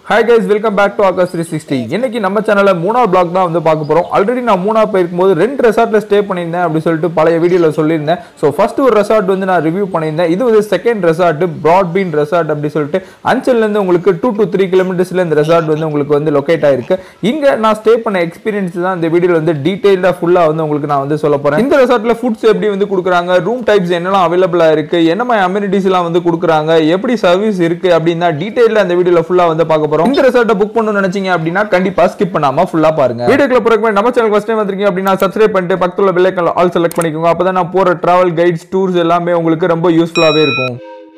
Hi guys welcome back to Aakash three sixty இன்னைக்கு நம்ம சேனலில் மூணாவது பிளாக் தான் வந்து பார்க்க போகிறோம் ஆல்ரெடி நான் மூணாவது போயிருக்கும் போது ரெண்டு ரெசார்ட்டில் ஸ்டே பண்ணியிருந்தேன் அப்படி சொல்லிட்டு பழைய வீடியோவில் சொல்லியிருந்தேன் ஸோ ஃபர்ஸ்ட் ஒரு ரெசார்ட் வந்து நான் ரிவ்யூ பண்ணியிருந்தேன் இது வந்து செகண்ட் ரெசார்ட் ப்ராட்பீன் ரெசார்ட் அப்படி சொல்லிட்டு அஞ்சல்லேருந்து உங்களுக்கு டூ டு த்ரீ கிலோமீட்டர்ஸில் இந்த ரெசார்ட் வந்து உங்களுக்கு வந்து லொக்கேட் ஆயிருக்கு இங்கே நான் ஸ்டே பண்ண எக்ஸ்பீரியன்ஸ் தான் இந்த வீடியோவில் வந்து டீட்டெயிலாக ஃபுல்லாக வந்து உங்களுக்கு நான் வந்து சொல்ல போகிறேன் இந்த ரெசார்ட்டில் ஃபுட்ஸ் எப்படி வந்து கொடுக்குறாங்க ரூம் டைப்ஸ் என்னெல்லாம் அவைலபிளாக இருக்குது என்ன மாதிரி அம்யூனிட்டிஸ்லாம் வந்து கொடுக்குறாங்க எப்படி சர்வீஸ் இருக்குது அப்படின்னு தான் டீட்டெயிலாக இந்த வீடியோவில் ஃபுல்லாக வந்து பார்க்க போகிறோம் இந்த ரெசார்ட்டை புக் பண்ணணும்னு நினைச்சீங்க அப்படின்னா கண்டிப்பாக ஸ்கிப் பண்ணாமல் ஃபுல்லாக பாருங்க வீடியோக்குள்ள போகிறக்கு நம்ம சேனல் ஃபஸ்ட் டைம் வந்திருக்கீங்க அப்படின்னா சப்ஸ்கிரைப் பண்ணிட்டு பக்கத்தில் பெல்லைக்கன் ஆல் செலக்ட் பண்ணிக்கோங்க அப்போ தான் நான் போகிற ட்ராவல் கைட்ஸ் டூர்ஸ் எல்லாமே உங்களுக்கு ரொம்ப யூஸ்ஃபுல்லாகவே இருக்கும்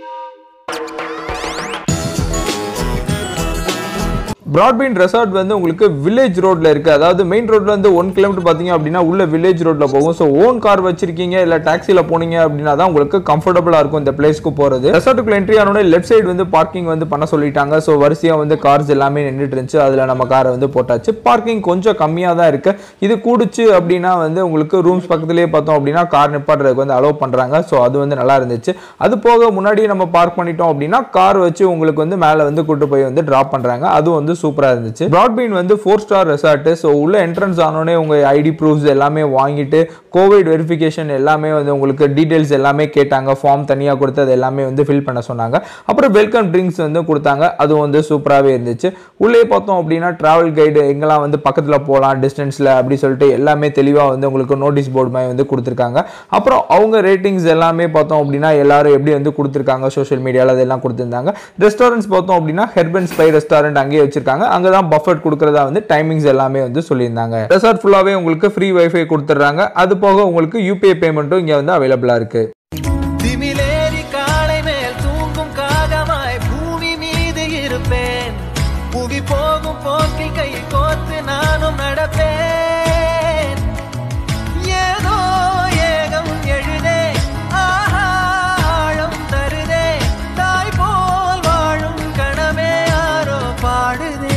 பிராட்பீன் ரெசார்ட் வந்து உங்களுக்கு வில்லேஜ் ரோட்ல இருக்கு அதாவது மெயின் ரோட்ல இருந்து ஒன் கிலோமீட்டர் பாத்தீங்க அப்படின்னா உள்ள வில்லேஜ் ரோட்ல போகும் ஸோ ஓன் கார் வச்சிருக்கீங்க இல்ல டாக்ஸில போனீங்க அப்படின்னா தான் உங்களுக்கு கம்ஃபர்டபுளா இருக்கும் இந்த பிளேஸ்க்கு போறது ரெசார்ட்டுக்குள்ள என்ட்ரி ஆனோட லெஃப்ட் சைடு வந்து பார்க்கிங் வந்து பண்ண சொல்லிட்டாங்க ஸோ வரிசையா வந்து கார்ஸ் எல்லாமே நின்றுட்டு இருந்துச்சு அதுல நம்ம காரை வந்து போட்டாச்சு பார்க்கிங் கொஞ்சம் கம்மியா தான் இருக்கு இது கூடுச்சு அப்படின்னா வந்து உங்களுக்கு ரூம்ஸ் பக்கத்துலேயே பார்த்தோம் அப்படின்னா கார் நிப்பாட்டுறதுக்கு வந்து அலோவ் பண்றாங்க ஸோ அது வந்து நல்லா இருந்துச்சு அது போக முன்னாடியே நம்ம பார்க் பண்ணிட்டோம் அப்படின்னா கார் வச்சு உங்களுக்கு வந்து மேலே வந்து கூட்டு போய் வந்து டிராப் பண்றாங்க அது வந்து சூப்பரா இருந்துச்சு பிராட்பீன் வந்து ஃபோர் ஸ்டார் ரெசார்ட் ஸோ உள்ள என்ட்ரன்ஸ் ஆனோடனே உங்க ஐடி ப்ரூஃப்ஸ் எல்லாமே வாங்கிட்டு கோவிட் வெரிஃபிகேஷன் எல்லாமே வந்து உங்களுக்கு டீடைல்ஸ் எல்லாமே கேட்டாங்க ஃபார்ம் தனியாக கொடுத்து அது எல்லாமே வந்து ஃபில் பண்ண சொன்னாங்க அப்புறம் வெல்கம் ட்ரிங்க்ஸ் வந்து கொடுத்தாங்க அதுவும் வந்து சூப்பராகவே இருந்துச்சு உள்ளே பார்த்தோம் அப்படின்னா டிராவல் கைடு எங்கெல்லாம் வந்து பக்கத்தில் போகலாம் டிஸ்டன்ஸில் அப்படி சொல்லிட்டு எல்லாமே தெளிவாக வந்து உங்களுக்கு நோட்டீஸ் போர்டு மாதிரி வந்து கொடுத்துருக்காங்க அப்புறம் அவங்க ரேட்டிங்ஸ் எல்லாமே பார்த்தோம் அப்படின்னா எல்லாரும் எப்படி வந்து கொடுத்துருக்காங்க சோஷியல் மீடியாவில் அதெல்லாம் கொடுத்துருந்தாங்க ரெஸ்டாரண்ட்ஸ் பார்த்தோம் அப்படின்னா ஹெர்பன் ஸ்பை ரெஸ்டாரண்ட் அங்கேயே வச்சிருக்காங்க அங்கே தான் பஃபட் கொடுக்குறதா வந்து டைமிங்ஸ் எல்லாமே வந்து சொல்லியிருந்தாங்க ரெசார்ட் ஃபுல்லாகவே உங்களுக்கு ஃப்ரீ வைஃபை கொடுத்துட்றாங்க அது போக உங்களுக்கு யூபிஐ பேமெண்ட்டும் இங்கே வந்து அவைலபிளாக இருக்குது திமிலேறி காலை மேல் தூங்கும் காகமாய் பூமி மீது இருப்பேன் புவி போகும் போக்கில் கை கோர்த்து நானும் நடப்பேன் ஏதோ ஏகம் எழுதே ஆஹா ஆழம் தருதே தாய் போல் வாழும் கணமே யாரோ பாடுதே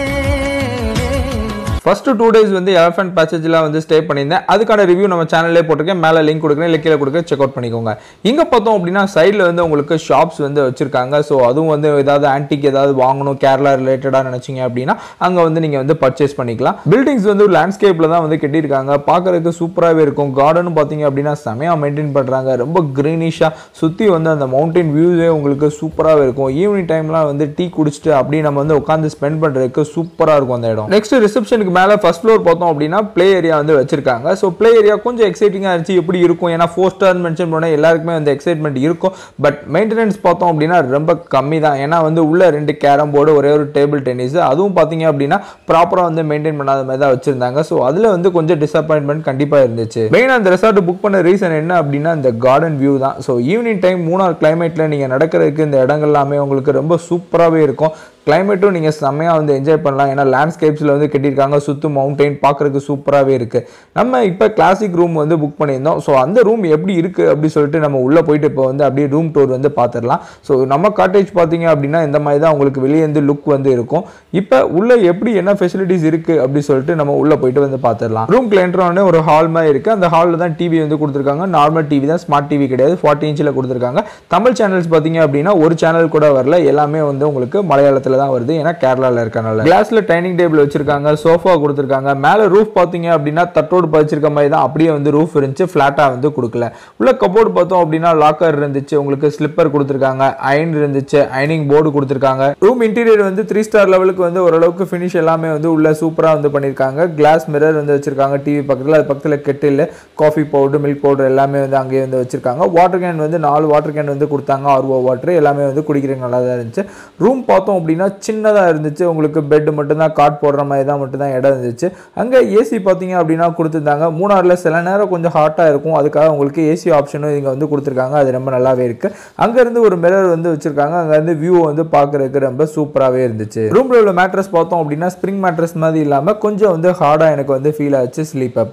ஃபர்ஸ்ட் டூ டேஸ் வந்து எலஃபென்ட் பேசேஜில் வந்து ஸ்டே பண்ணியிருந்தேன் அதுக்கான ரிவ்யூ நம்ம சேனல்லே போட்டிருக்கேன் மேலே லிங்க் கொடுக்குறேன் இல்லை கீழே கொடுக்க செக் அவுட் பண்ணிக்கோங்க இங்கே பார்த்தோம் அப்படின்னா சைடில் வந்து உங்களுக்கு ஷாப்ஸ் வந்து வச்சிருக்காங்க ஸோ அதுவும் வந்து ஏதாவது ஆன்டிக் ஏதாவது வாங்கணும் கேரளா ரிலேட்டடாக நினச்சிங்க அப்படின்னா அங்கே வந்து நீங்கள் வந்து பர்ச்சேஸ் பண்ணிக்கலாம் பில்டிங்ஸ் வந்து லேண்ட்ஸ்கேப்பில் தான் வந்து கட்டியிருக்காங்க பார்க்கறதுக்கு சூப்பராகவே இருக்கும் கார்டனும் பார்த்தீங்க அப்படின்னா செமையாக மெயின்டைன் பண்ணுறாங்க ரொம்ப க்ரீனிஷாக சுற்றி வந்து அந்த மவுண்டைன் வியூஸே உங்களுக்கு சூப்பராகவே இருக்கும் ஈவினிங் டைம்லாம் வந்து டீ குடிச்சிட்டு அப்படியே நம்ம வந்து உட்காந்து ஸ்பெண்ட் பண்ணுறதுக்கு சூப்பராக இருக்கும் அந்த இடம் நெக்ஸ்ட் ரிசப்ஷனுக்கு மேலே ஃபர்ஸ்ட் ஃப்ளோர் பார்த்தோம் அப்படின்னா ப்ளே ஏரியா வந்து வச்சிருக்காங்க ஸோ ப்ளே ஏரியா கொஞ்சம் எக்ஸைட்டிங்காக இருந்துச்சு எப்படி இருக்கும் ஏன்னா ஃபோர் ஸ்டார் மென்ஷன் பண்ண எல்லாருக்குமே வந்து எக்ஸைட்மெண்ட் இருக்கும் பட் மெயின்டெனன்ஸ் பார்த்தோம் அப்படின்னா ரொம்ப கம்மி தான் ஏன்னா வந்து உள்ள ரெண்டு கேரம் போர்டு ஒரே ஒரு டேபிள் டென்னிஸ் அதுவும் பார்த்தீங்க அப்படின்னா ப்ராப்பராக வந்து மெயின்டைன் பண்ணாத மாதிரி தான் வச்சிருந்தாங்க ஸோ அதில் வந்து கொஞ்சம் டிசப்பாயின்மெண்ட் கண்டிப்பாக இருந்துச்சு மெயினாக அந்த ரெசார்ட் புக் பண்ண ரீசன் என்ன அப்படின்னா இந்த கார்டன் வியூ தான் ஸோ ஈவினிங் டைம் மூணார் கிளைமேட்டில் நீங்கள் நடக்கிறதுக்கு இந்த இடங்கள் எல்லாமே உங்களுக்கு ரொம்ப சூப்பராகவே இருக்கும் கிளைமேட்டும் நீங்கள் செம்மையாக வந்து என்ஜாய் பண்ணலாம் ஏன்னா லேண்ட்ஸ்கேப்ஸில் வந்து கட்டியிருக்காங்க சுத்து மவுண்டைன் பார்க்குறதுக்கு சூப்பராகவே இருக்குது நம்ம இப்போ கிளாசிக் ரூம் வந்து புக் பண்ணியிருந்தோம் ஸோ அந்த ரூம் எப்படி இருக்குது அப்படி சொல்லிட்டு நம்ம உள்ளே போயிட்டு இப்போ வந்து அப்படியே ரூம் டூர் வந்து பார்த்துடலாம் ஸோ நம்ம காட்டேஜ் பார்த்தீங்க அப்படின்னா இந்த மாதிரி தான் உங்களுக்கு வெளியே இருந்து லுக் வந்து இருக்கும் இப்போ உள்ளே எப்படி என்ன ஃபெசிலிட்டிஸ் இருக்குது அப்படி சொல்லிட்டு நம்ம உள்ளே போயிட்டு வந்து பார்த்துடலாம் ரூம் கிளைண்டரோட ஒரு ஹால் மாதிரி இருக்குது அந்த ஹாலில் தான் டிவி வந்து கொடுத்துருக்காங்க நார்மல் டிவி தான் ஸ்மார்ட் டிவி கிடையாது ஃபார்ட்டி இன்ச்சில் கொடுத்துருக்காங்க தமிழ் சேனல்ஸ் பார்த்தீங்க அப்படின்னா ஒரு சேனல் கூட வரல எல்லாமே வந்து உங்களுக்கு மலையாளத்தில் தான் வருது ஏன்னா கேரளாவில் இருக்கனால கிளாஸ்ல டைனிங் டேபிள் வச்சிருக்காங்க சோஃபா கொடுத்துருக்காங்க மேலே ரூஃப் பார்த்தீங்க அப்படின்னா தட்டோடு பதிச்சிருக்க மாதிரி தான் அப்படியே வந்து ரூஃப் இருந்துச்சு ஃப்ளாட்டாக வந்து கொடுக்கல உள்ள கபோர்டு பார்த்தோம் அப்படின்னா லாக்கர் இருந்துச்சு உங்களுக்கு ஸ்லிப்பர் கொடுத்துருக்காங்க அயன் இருந்துச்சு அயனிங் போர்டு கொடுத்துருக்காங்க ரூம் இன்டீரியர் வந்து த்ரீ ஸ்டார் லெவலுக்கு வந்து ஓரளவுக்கு ஃபினிஷ் எல்லாமே வந்து உள்ள சூப்பராக வந்து பண்ணியிருக்காங்க கிளாஸ் மிரர் வந்து வச்சிருக்காங்க டிவி பக்கத்தில் அது பக்கத்தில் kettle coffee powder milk powder எல்லாமே வந்து அங்கேயே வந்து வச்சிருக்காங்க வாட்டர் கேன் வந்து நாலு வாட்டர் கேன் வந்து கொடுத்தாங்க ஆர்வோ வாட்டர் எல்லாமே வந்து குடிக்கிறதுக்கு நல்லா தான் இருந்துச்சு ரூம் பார்த்தோம் அப்படின்னா சின்னதாக இருந்துச்சு உங்களுக்கு பெட் மட்டும்தான் காட் போடுற மாதிரி தான் மட்டும்தான் இடம் இருந்துச்சு அங்கே ஏசி பார்த்தீங்க அப்படின்னா கொடுத்துருந்தாங்க மூணாறில் சில நேரம் கொஞ்சம் ஹாட்டாக இருக்கும் அதுக்காக உங்களுக்கு ஏசி ஆப்ஷனும் இங்கே வந்து கொடுத்துருக்காங்க அது ரொம்ப நல்லாவே இருக்குது அங்கேருந்து ஒரு மிரர் வந்து வச்சுருக்காங்க அங்கேருந்து வியூ வந்து பார்க்குறதுக்கு ரொம்ப சூப்பராகவே இருந்துச்சு ரூமில் உள்ள மேட்ரஸ் பார்த்தோம் அப்படின்னா ஸ்ப்ரிங் மேட்ரஸ் மாதிரி இல்லாமல் கொஞ்சம் வந்து ஹார்டாக எனக்கு வந்து ஃபீல் ஆச்சு ஸ்லீப் அப்போ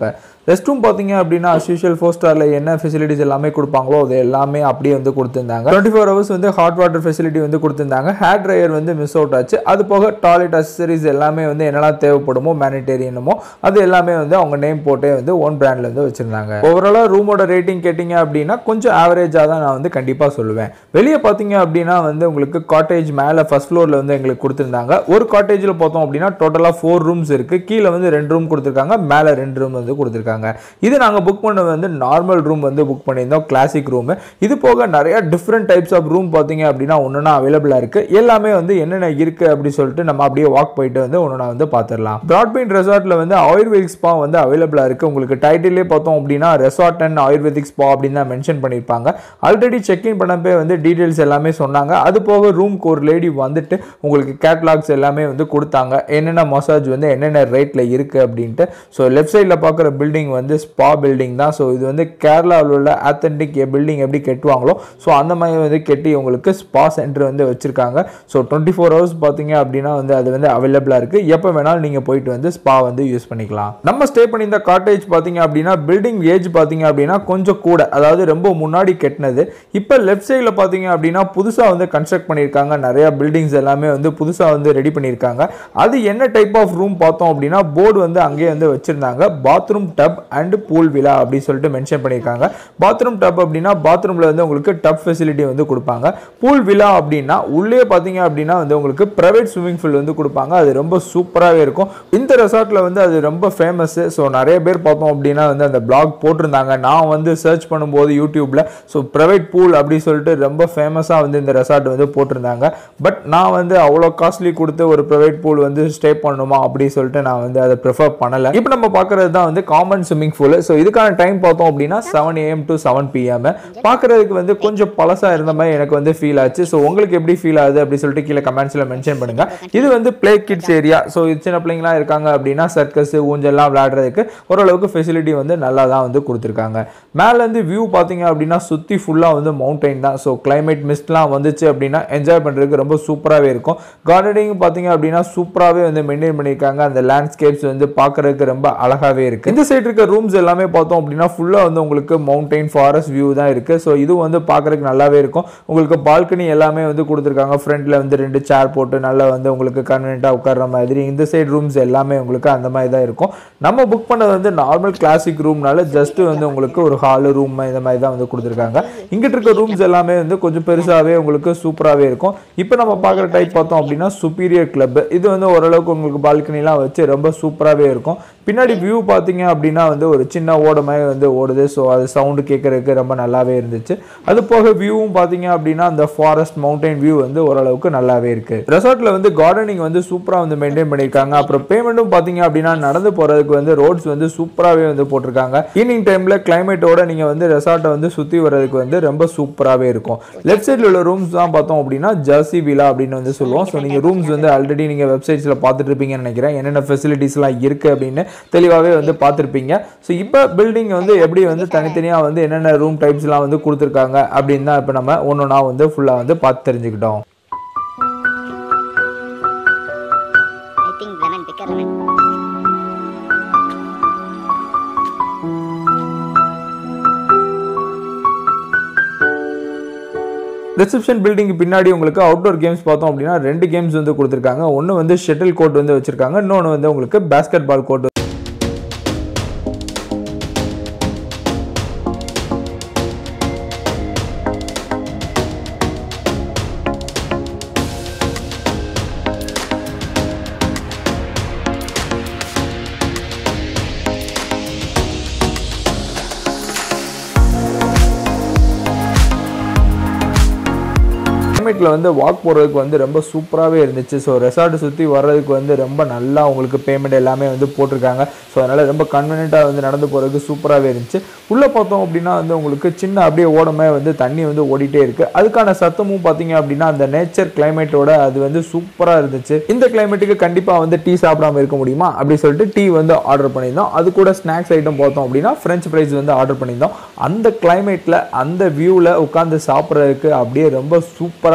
ரெஸ்ட் ரூம் பார்த்தீங்க அப்படின்னா அஸ்யூஷுவல் ஃபோர் ஸ்டாரில் என்ன ஃபெசிலிட்டிஸ் எல்லாமே கொடுப்பாங்களோ அது எல்லாமே அப்படியே வந்து கொடுத்துருந்தாங்க டுவெண்ட்டி ஃபோர் ஹவர்ஸ் வந்து ஹாட் வாட்டர் ஃபெசிலிட்டி வந்து கொடுத்துருந்தாங்க ஹேர் ட்ரையர் வந்து மிஸ் அவுட் ஆச்சு அது போக டாய்லெட் அசசரிஸ் எல்லாமே வந்து என்னெல்லாம் தேவைப்படுமோ மேனிடேரியனுமோ அது எல்லாமே வந்து அவங்க நேம் போட்டே வந்து ஓன் பிராண்ட்ல வந்து வச்சிருந்தாங்க ஓவராலாக ரூமோட ரேட்டிங் கேட்டிங்க அப்படின்னா கொஞ்சம் ஆவரேஜாக தான் நான் வந்து கண்டிப்பாக சொல்லுவேன் வெளியே பார்த்தீங்க அப்படின்னா வந்து உங்களுக்கு காட்டேஜ் மேலே ஃபர்ஸ்ட் ஃப்ளோரில் வந்து எங்களுக்கு கொடுத்துருந்தாங்க ஒரு காட்டேஜில் பார்த்தோம் அப்படின்னா டோட்டலாக ஃபோர் ரூம்ஸ் இருக்குது கீழே வந்து ரெண்டு ரூம் கொடுத்துருக்காங்க மேலே ரெண்டு ரூம் வந்து கொடுத்துருக்காங்க இது நாங்கள் புக் பண்ணது வந்து நார்மல் ரூம் வந்து புக் பண்ணியிருந்தோம் கிளாசிக் ரூம் இது போக நிறைய டிஃப்ரெண்ட் டைப்ஸ் ஆஃப் ரூம் பார்த்தீங்க அப்படின்னா ஒன்றுனா அவைலபிளாக இருக்குது எல்லாமே வந்து என்னென்ன இருக்குது அப்படி சொல்லிட்டு நம்ம அப்படியே வாக் போயிட்டு வந்து ஒன்று வந்து பார்த்துடலாம் பிராட்பெயிண்ட் ரெசார்ட்டில் வந்து ஆயுர்வேதிக் ஸ்பா வந்து அவைலபிளாக இருக்குது உங்களுக்கு டைட்டிலே பார்த்தோம் அப்படின்னா ரெசார்ட் அண்ட் ஆயுர்வேதிக் ஸ்பா அப்படின்னு தான் மென்ஷன் பண்ணியிருப்பாங்க ஆல்ரெடி செக்இன் பண்ணப்பே வந்து டீட்டெயில்ஸ் எல்லாமே சொன்னாங்க அது போக ரூம்க்கு ஒரு லேடி வந்துட்டு உங்களுக்கு கேட்லாக்ஸ் எல்லாமே வந்து கொடுத்தாங்க என்னென்ன மசாஜ் வந்து என்னென்ன ரேட்டில் இருக்குது அப்படின்ட்டு ஸோ லெஃப்ட் சைடில் பார்க்குற பில்டிங் வந்து ஸ்பா பில்டிங் தான் ஸோ இது வந்து கேரளாவில் உள்ள ஆத்தென்டிக் பில்டிங் எப்படி கட்டுவாங்களோ ஸோ அந்த மாதிரி வந்து கட்டி உங்களுக்கு ஸ்பா சென்டர் வந்து வச்சுருக்காங்க ஸோ டுவெண்ட்டி ஃபோர் ஹவர்ஸ் பார்த்தீங்க அப்படின்னா வந்து அது வந்து அவைலபிளாக இருக்குது எப்போ வேணாலும் நீங்கள் போயிட்டு வந்து ஸ்பா வந்து யூஸ் பண்ணிக்கலாம் நம்ம ஸ்டே பண்ணியிருந்த காட்டேஜ் பார்த்தீங்க அப்படின்னா பில்டிங் ஏஜ் பார்த்தீங்க அப்படின்னா கொஞ்சம் கூட அதாவது ரொம்ப முன்னாடி கட்டினது இப்போ லெஃப்ட் சைடில் பார்த்தீங்க அப்படின்னா புதுசாக வந்து கன்ஸ்ட்ரக்ட் பண்ணியிருக்காங்க நிறையா பில்டிங்ஸ் எல்லாமே வந்து புதுசாக வந்து ரெடி பண்ணியிருக்காங்க அது என்ன டைப் ஆஃப் ரூம் பார்த்தோம் அப்படின்னா போர்டு வந்து அங்கேயே வந்து வச்சுருந்தாங்க பாத்ரூம் டப் அண்ட் பூல் விழா அப்படின்னு சொல்லிட்டு மென்ஷன் பண்ணியிருக்காங்க பாத்ரூம் டப் அப்படின்னா பாத்ரூமில் வந்து உங்களுக்கு டப் ஃபெசிலிட்டி வந்து கொடுப்பாங்க பூல் விழா அப்படின்னா உள்ளே பார்த்தீங்க அப்படின்னா வந்து உங்களுக்கு ப்ரைவேட் ஸ்விம்மிங் பூல் வந்து கொடுப்பாங்க அது ரொம்ப சூப்பராகவே இருக்கும் இந்த ரெசார்ட்டில் வந்து அது ரொம்ப ஃபேமஸ் ஸோ நிறைய பேர் பார்த்தோம் அப்படின்னா வந்து அந்த பிளாக் போட்டிருந்தாங்க நான் வந்து சர்ச் பண்ணும்போது யூடியூப்பில் ஸோ ப்ரைவேட் பூல் அப்படி சொல்லிட்டு ரொம்ப ஃபேமஸாக வந்து இந்த ரெசார்ட் வந்து போட்டிருந்தாங்க பட் நான் வந்து அவ்வளோ காஸ்ட்லி கொடுத்து ஒரு ப்ரைவேட் பூல் வந்து ஸ்டே பண்ணணுமா அப்படி சொல்லிட்டு நான் வந்து அதை ப்ரிஃபர் பண்ணலை இப்போ நம்ம பார்க்குறது தான் வந்து காமன் ஸ்விம்மிங் பூல் ஸோ இதுக்கான டைம் பார்த்தோம் அப்படின்னா seven AM to seven PM பார்க்குறதுக்கு வந்து கொஞ்சம் பழசாக இருந்த மாதிரி எனக்கு வந்து ஃபீல் ஆச்சு ஸோ உங்களுக்கு எப்படி ஃபீல் ஆகுது அப்படி சொல்லிட்டு கீழே கமெண்ட்ஸில் மென்ஷன் பண்ணுங்க இது வந்து ப்ளே கிட்ஸ் ஏரியா ஸோ சின்ன பிள்ளைங்களாம் இருக்காங்க அப்படின்னா சர்க்கஸ் ஊஞ்சல்லாம் விளையாடுறதுக்கு ஓரளவுக்கு ஃபெசிலிட்டி வந்து நல்லா தான் வந்து கொடுத்துருக்காங்க மேலேருந்து வியூ பார்த்தீங்க அப்படின்னா சுற்றி ஃபுல்லாக வந்து மவுண்டைன் தான் ஸோ கிளைமேட் மிஸ்ட்லாம் வந்துச்சு அப்படின்னா என்ஜாய் பண்ணுறதுக்கு ரொம்ப சூப்பராகவே இருக்கும் கார்டனிங் பார்த்தீங்க அப்படின்னா சூப்பராகவே வந்து மெயின்டைன் பண்ணியிருக்காங்க அந்த லேண்ட்ஸ்கேப்ஸ் வந்து பார்க்குறதுக்கு ரொம்ப அழகாகவே இருக்குது இந்த சைடு இருக்க ரூம்ஸ் எல்லாமே பார்த்தோம் அப்படின்னா ஃபுல்லாக வந்து உங்களுக்கு மவுண்டைன் ஃபாரஸ்ட் வியூ தான் இருக்குது ஸோ இது வந்து பார்க்குறதுக்கு நல்லாவே இருக்கும் உங்களுக்கு பால்கனி எல்லாமே வந்து கொடுத்துருக்காங்க ஃப்ரண்ட்டில் வந்து ரெண்டு சேர் போட்டு நல்லா வந்து உங்களுக்கு கன்வீனியண்ட்டாக உட்கார்ற மாதிரி இந்த சைடு ரூம்ஸ் எல்லாமே உங்களுக்கு அந்த மாதிரி தான் இருக்கும் நம்ம புக் பண்ணது வந்து நார்மல் கிளாசிக் ரூம்னால ஜஸ்ட் வந்து உங்களுக்கு ஒரு ஹாலு ரூம் இந்த மாதிரி தான் வந்து கொடுத்துருக்காங்க இங்கிட்டு இருக்க ரூம்ஸ் எல்லாமே வந்து கொஞ்சம் பெருசாகவே உங்களுக்கு சூப்பராகவே இருக்கும் இப்போ நம்ம பார்க்குற டைப் பார்த்தோம் அப்படின்னா சுப்பீரியர் கிளப் இது வந்து ஓரளவுக்கு உங்களுக்கு பால்கனிலாம் வச்சு ரொம்ப சூப்பராகவே இருக்கும் பின்னாடி வியூ பார்த்தீங்க அப்படின்னா வந்து ஒரு சின்ன ஓட மாதிரி வந்து ஓடுது ஸோ அது சவுண்டு கேட்குறதுக்கு ரொம்ப நல்லாவே இருந்துச்சு அது போக வியூவும் பார்த்தீங்க அப்படின்னா அந்த ஃபாரஸ்ட் மவுண்டைன் வியூ வந்து ஓரளவுக்கு நல்லாவே இருக்கு ரெசார்ட்டில் வந்து கார்டனிங் வந்து சூப்பராக வந்து மெயின்டைன் பண்ணியிருக்காங்க அப்புறம் பேமெண்ட்டும் பார்த்தீங்க அப்படின்னா நடந்து போகிறதுக்கு வந்து ரோட்ஸ் வந்து சூப்பராகவே வந்து போட்டிருக்காங்க ஈவினிங் டைமில் கிளைமேட்டோட நீங்கள் வந்து ரெசார்ட்டை வந்து சுற்றி வர்றதுக்கு வந்து ரொம்ப சூப்பராகவே இருக்கும் லெஃப்ட் சைடில் உள்ள ரூம்ஸ் தான் பார்த்தோம் அப்படின்னா ஜர்சி விலா அப்படின்னு வந்து சொல்லுவோம் ஸோ நீங்கள் ரூம்ஸ் வந்து ஆல்ரெடி நீங்கள் வெப்சைட்ஸில் பார்த்துட்டு இருப்பீங்கன்னு நினைக்கிறேன் என்னென்ன ஃபெசிலிட்டிஸ்லாம் இருக்குது அப்படின்னு தெளிவாகவே வந்து பார்த்துருப்பீங்க ஸோ இப்போ பில்டிங் வந்து எப்படி வந்து தனித்தனியாக வந்து என்னென்ன ரூம் டைப்ஸ்லாம் வந்து கொடுத்துருக்காங்க அப்படின்னு தான் இப்போ நம்ம ஒன்று ஒன்றா வந்து ஃபுல்லாக வந்து பார்த்து தெரிஞ்சுக்கிட்டோம் I think lemon, bigger lemon. Reception building பின்னாடி உங்களுக்கு அவுட்டோர் கேம்ஸ் பார்த்தோம் அப்படின்னா ரெண்டு கேம்ஸ் வந்து கொடுத்துருக்காங்க ஒன்று வந்து ஷட்டில் கோர்ட் வந்து வச்சிருக்காங்க இன்னொன்று வந்து உங்களுக்கு பேஸ்கெட் பால் கோர்ட் கிளைமேட்டில் வந்து வாக் போகிறதுக்கு வந்து ரொம்ப சூப்பராகவே இருந்துச்சு ஸோ ரெசார்ட்டை சுற்றி வர்றதுக்கு வந்து ரொம்ப நல்லா உங்களுக்கு பேமெண்ட் எல்லாமே வந்து போட்டிருக்காங்க ஸோ அதனால் ரொம்ப கன்வீனியண்ட்டாக வந்து நடந்து போகிறதுக்கு சூப்பராகவே இருந்துச்சு உள்ளே பார்த்தோம் அப்படின்னா வந்து உங்களுக்கு சின்ன அப்படியே ஓடமே வந்து தண்ணி வந்து ஓடிட்டே இருக்குது அதுக்கான சத்தமும் பார்த்தீங்க அப்படின்னா அந்த நேச்சர் கிளைமேட்டோட அது வந்து சூப்பராக இருந்துச்சு இந்த கிளைமேட்டுக்கு கண்டிப்பாக வந்து டீ சாப்பிடாம இருக்க முடியுமா அப்படி சொல்லிட்டு டீ வந்து ஆர்டர் பண்ணியிருந்தோம் அது கூட ஸ்நாக்ஸ் ஐட்டம் பார்த்தோம் அப்படின்னா ஃப்ரெஞ்ச் ஃப்ரைஸ் வந்து ஆர்டர் பண்ணியிருந்தோம் அந்த கிளைமேட்டில் அந்த வியூவில் உட்காந்து சாப்பிட்றதுக்கு அப்படியே ரொம்ப சூப்பராக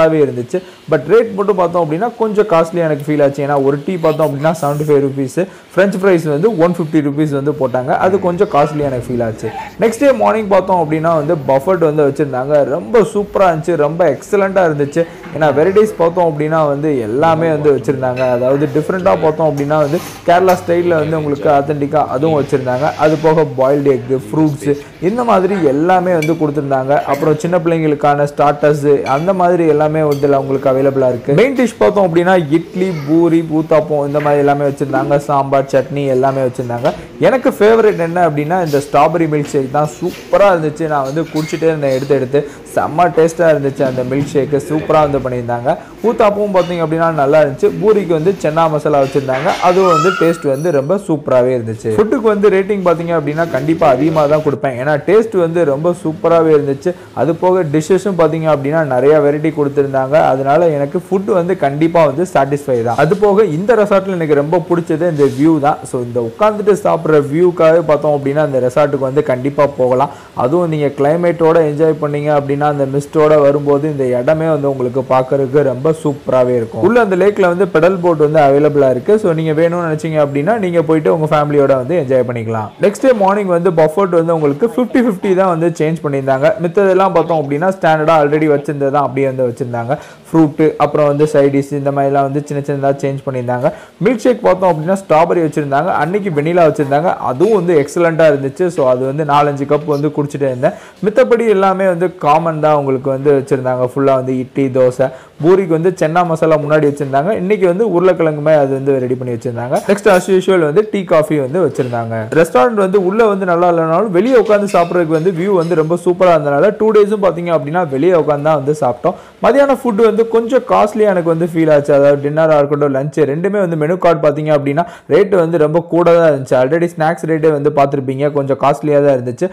சூப்பராகவே இருந்துச்சு பட் ரேட் மட்டும் பார்த்தோம் அப்படின்னா கொஞ்சம் காஸ்ட்லியாக எனக்கு ஃபீல் ஆச்சு ஏன்னா ஒரு டீ பார்த்தோம் அப்படின்னா seventy five rupees French fries வந்து ஒன் ஃபிஃப்டி ருபீஸ் வந்து போட்டாங்க அது கொஞ்சம் காஸ்ட்லியாக எனக்கு ஃபீல் ஆச்சு நெக்ஸ்ட் டே மார்னிங் பார்த்தோம் அப்படின்னா வந்து பஃபட் வந்து வச்சுருந்தாங்க ரொம்ப சூப்பராக இருந்துச்சு ரொம்ப எக்ஸலண்ட்டாக இருந்துச்சு ஏன்னா வெரைட்டிஸ் பார்த்தோம் அப்படின்னா வந்து எல்லாமே வந்து வச்சுருந்தாங்க அதாவது டிஃப்ரெண்ட்டாக பார்த்தோம் அப்படின்னா வந்து கேரளா ஸ்டைலில் வந்து உங்களுக்கு ஆத்தென்டிக்காக அதுவும் வச்சுருந்தாங்க அது போக பாயில்டு எக்கு ஃப்ரூட்ஸு இந்த மாதிரி எல்லாமே வந்து கொடுத்துருந்தாங்க அப்புறம் சின்ன பிள்ளைங்களுக்கான ஸ்டார்டர்ஸு அந்த மாதிரி எல்லாமே வந்து இதுல உங்களுக்கு அவைலபிளாக இருக்குது மெயின் டிஷ் பார்த்தோம் அப்படின்னா இட்லி பூரி பூத்தாப்பம் இந்த மாதிரி எல்லாமே வச்சுருந்தாங்க சாம்பார் சட்னி எல்லாமே வச்சுருந்தாங்க எனக்கு ஃபேவரட் என்ன அப்படின்னா இந்த ஸ்ட்ராபெரி மில்க் ஷேக் தான் சூப்பராக இருந்துச்சு நான் வந்து குடிச்சிட்டே இருந்தேன் எடுத்து எடுத்து செம்ம டேஸ்ட்டாக இருந்துச்சு அந்த மில்க் ஷேக்கு சூப்பராக வந்து பண்ணியிருந்தாங்க ஊத்தாப்பவும் பார்த்தீங்க அப்படின்னா நல்லா இருந்துச்சு பூரிக்கு வந்து சென்னா மசாலா வச்சுருந்தாங்க அதுவும் வந்து டேஸ்ட் வந்து ரொம்ப சூப்பராகவே இருந்துச்சு ஃபுட்டுக்கு வந்து ரேட்டிங் பார்த்தீங்க அப்படின்னா கண்டிப்பாக அதிகமாக தான் கொடுப்பேன் ஏன்னா டேஸ்ட் வந்து ரொம்ப சூப்பராகவே இருந்துச்சு அது போக டிஷ்ஷஸும் பார்த்தீங்க அப்படின்னா நிறைய வெரைட்டி கொடுத்துருந்தாங்க அதனால எனக்கு ஃபுட் வந்து கண்டிப்பாக வந்து சாட்டிஸ்ஃபை தான் அது போக இந்த ரெசார்ட்டில் எனக்கு ரொம்ப பிடிச்சது இந்த வியூ தான் ஸோ இந்த உட்காந்துட்டு சாப்பிட்ற வியூக்காக பார்த்தோம் அப்படின்னா இந்த ரெசார்ட்டுக்கு வந்து கண்டிப்பாக போகலாம் அதுவும் நீங்கள் கிளைமேட்டோட என்ஜாய் பண்ணீங்க அப்படின்னா அந்த மிஸ்டோட வரும்போது இந்த இடமே வந்து உங்களுக்கு பார்க்கறதுக்கு ரொம்ப சூப்பராகவே இருக்கும் உள்ள அந்த லேக்கில் வந்து பெடல் போட் வந்து அவைலபிளாக இருக்குது ஸோ நீங்கள் வேணும்னு நினச்சிங்க அப்படின்னா நீங்கள் போயிட்டு உங்கள் ஃபேமிலியோட வந்து என்ஜாய் பண்ணிக்கலாம் நெக்ஸ்ட் டே மார்னிங் வந்து பஃபர்ட் வந்து உங்களுக்கு ஃபிஃப்டி ஃபிஃப்டி தான் வந்து சேஞ்ச் பண்ணியிருந்தாங்க மித்ததெல்லாம் பார்த்தோம் அப்படின்னா ஸ்டாண்டர்டாக ஆல்ரெடி வச்சிருந்தது தான் அப்படியே வந்து வச்சிருந்தாங்க ஃப்ரூட்டு அப்புறம் வந்து சைடிஸ் இந்த மாதிரிலாம் வந்து சின்ன சின்னதாக சேஞ்ச் பண்ணியிருந்தாங்க மில்க் ஷேக் பார்த்தோம் அப்படின்னா ஸ்ட்ராபெரி வச்சுருந்தாங்க அன்னைக்கு வெனிலா வச்சுருந்தாங்க அதுவும் வந்து எக்ஸலண்ட்டாக இருந்துச்சு ஸோ அது வந்து நாலஞ்சு கப் வந்து குடிச்சிட்டே இருந்தேன் மித்தபடி எல்லாமே வந்து காமன் தான் உங்களுக்கு வந்து வச்சுருந்தாங்க ஃபுல்லாக வந்து இட்லி தோசை பூரிக்கு வந்து சென்னா மசாலா முன்னாடி வச்சுருந்தாங்க இன்னைக்கு வந்து உருளைக்கிழங்குமே அது வந்து ரெடி பண்ணி வச்சுருந்தாங்க நெக்ஸ்ட் அஸ் யூஷுவல் வந்து டீ காஃபி வந்து வச்சுருந்தாங்க ரெஸ்டாரண்ட் வந்து உள்ளே வந்து நல்லா இல்லைனாலும் வெளியே உட்காந்து சாப்பிட்றதுக்கு வந்து வியூ வந்து ரொம்ப சூப்பராக இருந்தனால டூ டேஸும் பார்த்தீங்க அப்படின்னா வெளியே உட்காந்து தான் வந்து சாப்பிட்டோம் மதியான ஃபுட்டு வந்து கொஞ்சம் காஸ்ட்லியாக எனக்கு வந்து ஃபீல் ஆச்சு அதாவது டின்னராக இருக்கட்டும் லஞ்சு ரெண்டுமே வந்து மெனு கார்டு பார்த்தீங்க அப்படின்னா ரேட்டு வந்து ரொம்ப கூட தான் இருந்துச்சு ஆல்ரெடி ஸ்நாக்ஸ் ரேட்டே வந்து பார்த்துருப்பீங்க கொஞ்சம் காஸ்ட்லியாக தான் இருந்துச்சு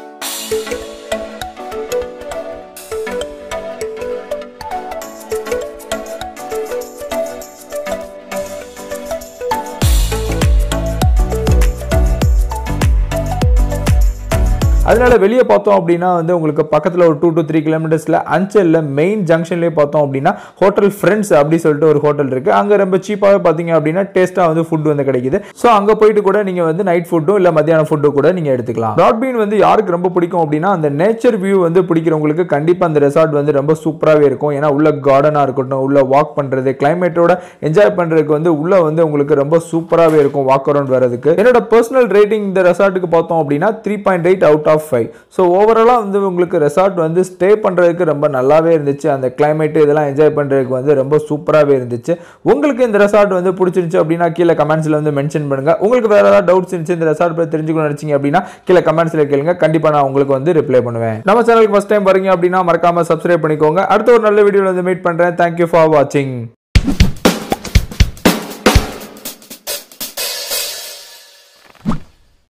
அதனால வெளியே பார்த்தோம் அப்படின்னா வந்து உங்களுக்கு பக்கத்தில் ஒரு டூ டு த்ரீ கிலோமீட்டர்ஸில் அஞ்சலில் மெயின் ஜங்ஷன்லேயே பார்த்தோம் அப்படின்னா ஹோட்டல் ஃப்ரெண்ட்ஸ் அப்படி சொல்லிட்டு ஒரு ஹோட்டல் இருக்குது அங்கே ரொம்ப சீப்பாகவே பார்த்தீங்க அப்படின்னா டேஸ்ட்டாக வந்து ஃபுட் வந்து கிடைக்குது ஸோ அங்கே போயிட்டு கூட நீங்கள் வந்து நைட் ஃபுட்டும் இல்லை மத்தியான ஃபுட்டும் கூட நீங்கள் எடுத்துக்கலாம் ப்ராட்பீன் வந்து யாருக்கு ரொம்ப பிடிக்கும் அப்படின்னா அந்த நேச்சர் வியூ வந்து பிடிக்கிறவங்களுக்கு கண்டிப்பாக அந்த ரெசார்ட் வந்து ரொம்ப சூப்பராகவே இருக்கும் ஏன்னா உள்ள கார்டனாக இருக்கட்டும் உள்ள வாக் பண்ணுறது கிளைமேட்டோட என்ஜாய் பண்ணுறதுக்கு வந்து உள்ள வந்து உங்களுக்கு ரொம்ப சூப்பராகவே இருக்கும் வாக் அரௌண்ட் வரதுக்கு என்னோட பர்சனல் ரேட்டிங் இந்த ரெசார்ட்டுக்கு பார்த்தோம் அப்படின்னா three point eight out of five so ஓவராலாக வந்து உங்களுக்கு ரெசார்ட் வந்து ஸ்டே பண்ணுறதுக்கு ரொம்ப நல்லாவே இருந்துச்சு அந்த கிளைமேட் இதெல்லாம் என்ஜாய் பண்ணுறதுக்கு வந்து ரொம்ப சூப்பராகவே இருந்துச்சு உங்களுக்கு இந்த ரெசார்ட் வந்து பிடிச்சிருந்துச்சு அப்படின்னா கீழே கமெண்ட்ஸில் வந்து மென்ஷன் பண்ணுங்க உங்களுக்கு வேற ஏதாவது டவுட்ஸ் இருந்துச்சு இந்த ரெசார்ட் பற்றி தெரிஞ்சுக்கணும்னு நினைச்சீங்க அப்படின்னா கீழே கமெண்ட்ஸில் கேளுங்க கண்டிப்பாக நான் உங்களுக்கு வந்து ரிப்ளை பண்ணுவேன் நம்ம சேனலுக்கு ஃபஸ்ட் டைம் வரீங்க அப்படின்னா மறக்காம சப்ஸ்கிரைப் பண்ணிக்கோங்க அடுத்த ஒரு நல்ல வீடியோவில் வந்து மீட் பண்ணுறேன் தேங்க்யூ ஃபார் வாட்சிங்